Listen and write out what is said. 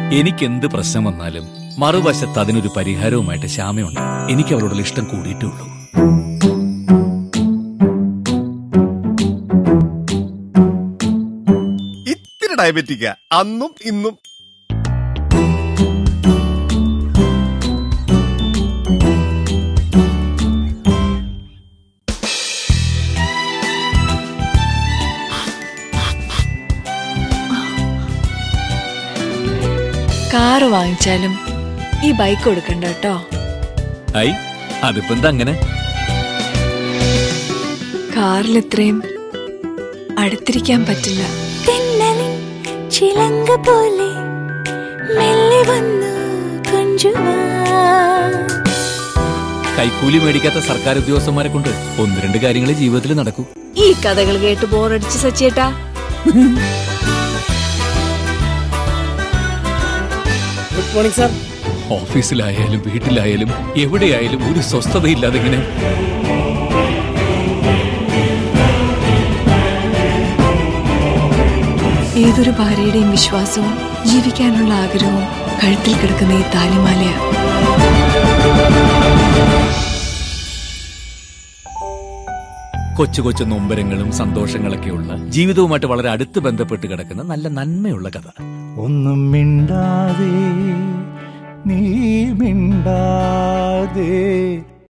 എനിക്ക് എന്ത് പ്രശ്നം വന്നാലും മറുവശത്ത് അതിനൊരു പരിഹാരവുമായിട്ട് ശ്യാമയുണ്ട് എനിക്ക് അവളോടുള്ള ഇഷ്ടം കൂടിയിട്ടേ ഉള്ളൂ ഇത്തിരി ഡയബറ്റിക്ക അന്നും ഇന്നും കാറ് വാങ്ങിച്ചാലും ഈ ബൈക്ക് കൊടുക്കണ്ട കേട്ടോ ഐ അതിപ്പോ എന്താ അങ്ങനെ കാറിൽ ഇത്രയും അടുത്തിരിക്കാൻ പറ്റില്ല തെന്നലിൻ ചിലങ്ക പോലെ മെല്ലെ വന്നു കൊഞ്ചുവാ കൈക്കൂലി മേടിക്കാത്ത സർക്കാർ ഉദ്യോഗസ്ഥന്മാരെ കൊണ്ട് ഒന്ന് രണ്ട് കാര്യങ്ങളെ ജീവിതത്തിൽ നടക്കൂ ഈ കഥകൾ കേട്ട് ബോറടിച്ച് സച്ചേട്ടാ ഗുഡ് മോർണിംഗ് സാർ ഓഫീസിലായാലും വീട്ടിലായാലും എവിടെയായാലും ഒരു സ്വസ്ഥതയില്ലാതെ ഇങ്ങനെ ഏതൊരു ഭാര്യയുടെയും വിശ്വാസവും ജീവിക്കാനുള്ള ആഗ്രഹവും കഴുത്തിൽ കിടക്കുന്ന ഈ താലിമാലയാ കൊച്ചു കൊച്ചു നൊമ്പരങ്ങളും സന്തോഷങ്ങളൊക്കെയുള്ള ജീവിതവുമായിട്ട് വളരെ അടുത്ത് ബന്ധപ്പെട്ട് കിടക്കുന്ന നല്ല നന്മയുള്ള കഥ ഒന്നും മിണ്ടാതെ നീ മിണ്ടാതെ